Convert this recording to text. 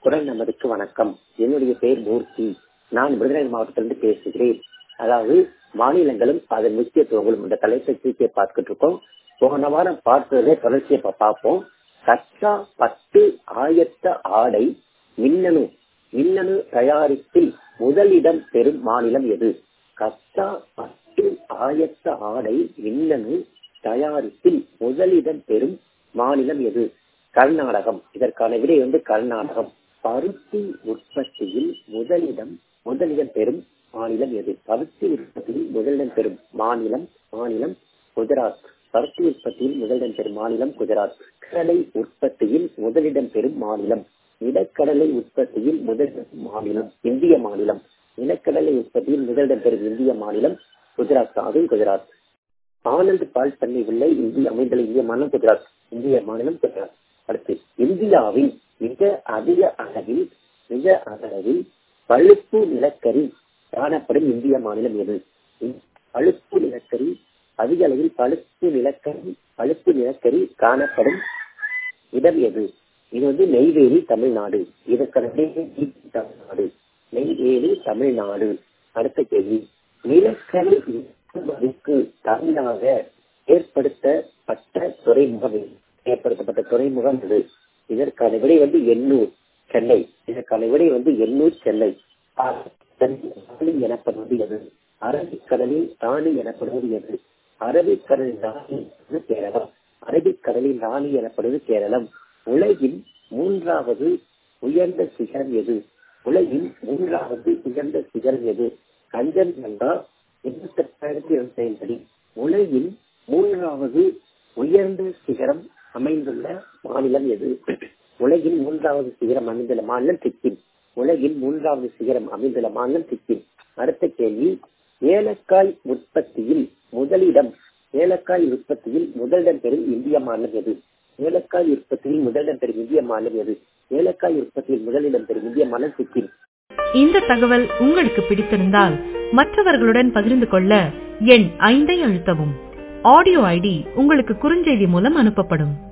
குரல் நமதுக்கு வணக்கம் என்னுடைய பெயர் மூர்த்தி நான் விருதுநகர் மாவட்டத்திலிருந்து பேசுகிறேன் அதாவது மாநிலங்களும் அதன் முக்கியத்துவங்களும் இந்த தலைப்பை தூக்கிய பார்த்துட்டு இருக்கோம் போன வாரம் பார்த்ததே தொடர்ச்சியை இப்ப பார்ப்போம் கச்சா பட்டு ஆயத்த ஆடை மின்னணு மின்னணு தயாரிப்பில் முதலிடம் பெறும் மாநிலம் எது கச்சா பட்டு ஆயத்த ஆடை மின்னணு தயாரிப்பில் முதலிடம் பெறும் மாநிலம் எது கர்நாடகம் இதற்கான விடை வந்து கர்நாடகம் பருத்தி உற்பத்தியில் முதலிடம் முதலிடம் பெறும் மாநிலம் எது பருத்தி உற்பத்தியில் முதலிடம் பெறும் மாநிலம் மாநிலம் குஜராத் பருத்தி உற்பத்தியில் முதலிடம் பெறும் மாநிலம் குஜராத் கடலை உற்பத்தியில் முதலிடம் பெறும் மாநிலம் நிலக்கடலை உற்பத்தியில் முதலிடம் மாநிலம் இந்திய மாநிலம் நிலக்கடலை உற்பத்தியில் முதலிடம் பெறும் இந்திய மாநிலம் குஜராத் அதுவும் குஜராத் ஆனந்த் பால் பண்ணை உள்ள இந்திய அமைந்துள்ள இந்திய மாநிலம் குஜராத் இந்திய மாநிலம் குஜராத் அடுத்து இந்தியாவின் மிக அதிக அளவில் மிக அளவில் பழுப்பு நிலக்கரி காணப்படும் இந்திய மாநிலம் எது பழுப்பு நிலக்கரி அதிக அளவில் பழுப்பு நிலக்கரி பழுப்பு நிலக்கரி காணப்படும் இடம் எது இது வந்து நெய்வேலி தமிழ்நாடு இதற்கான தமிழ்நாடு நெய்வேலி தமிழ்நாடு அடுத்த கேள்வி நிலக்கரி இறக்குமதிக்கு தனியாக ஏற்படுத்தப்பட்ட துறைமுகம் ஏற்படுத்தப்பட்ட துறைமுகம் இது இதற்கான விடை வந்து எண்ணூர் சென்னை இதற்கான விடை வந்து எண்ணூர் சென்னை எனப்படுவது எது அரபிக்கடலில் ராணி எனப்படுவது எது அரபிக்கடலில் ராணி கேரளம் அரபிக்கடலில் ராணி எனப்படுவது கேரளம் உலகின் மூன்றாவது உயர்ந்த சிகரம் எது உலகின் மூன்றாவது உயர்ந்த சிகரம் எது கஞ்சன்ஜங்கா இருபத்தி எட்டாயிரத்தி இருபத்தி ஐந்து அடி உலகின் மூன்றாவது உயர்ந்த சிகரம் அமைந்துள்ள மாநிலம் எது உலகின் மூன்றாவது சிகரம் அமைந்துள்ள மாநிலம் சிக்கிம் உலகின் மூன்றாவது சிகரம் அமைந்துள்ள மாநிலம் சிக்கிம் அடுத்த கேள்வி ஏலக்காய் உற்பத்தியில் முதலிடம் ஏலக்காய் உற்பத்தியில் முதலிடம் பெறும் இந்திய மாநிலம் எது ஏலக்காய் உற்பத்தியில் முதலிடம் பெறும் இந்திய மாநிலம் எது ஏலக்காய் உற்பத்தியில் முதலிடம் பெறும் இந்திய மாநிலம் சிக்கிம் இந்த தகவல் உங்களுக்கு பிடித்திருந்தால் மற்றவர்களுடன் பகிர்ந்து கொள்ள எண் ஐந்தை அழுத்தவும் ஆடியோ ஐடி உங்களுக்கு குறுஞ்செய்தி மூலம் அனுப்பப்படும்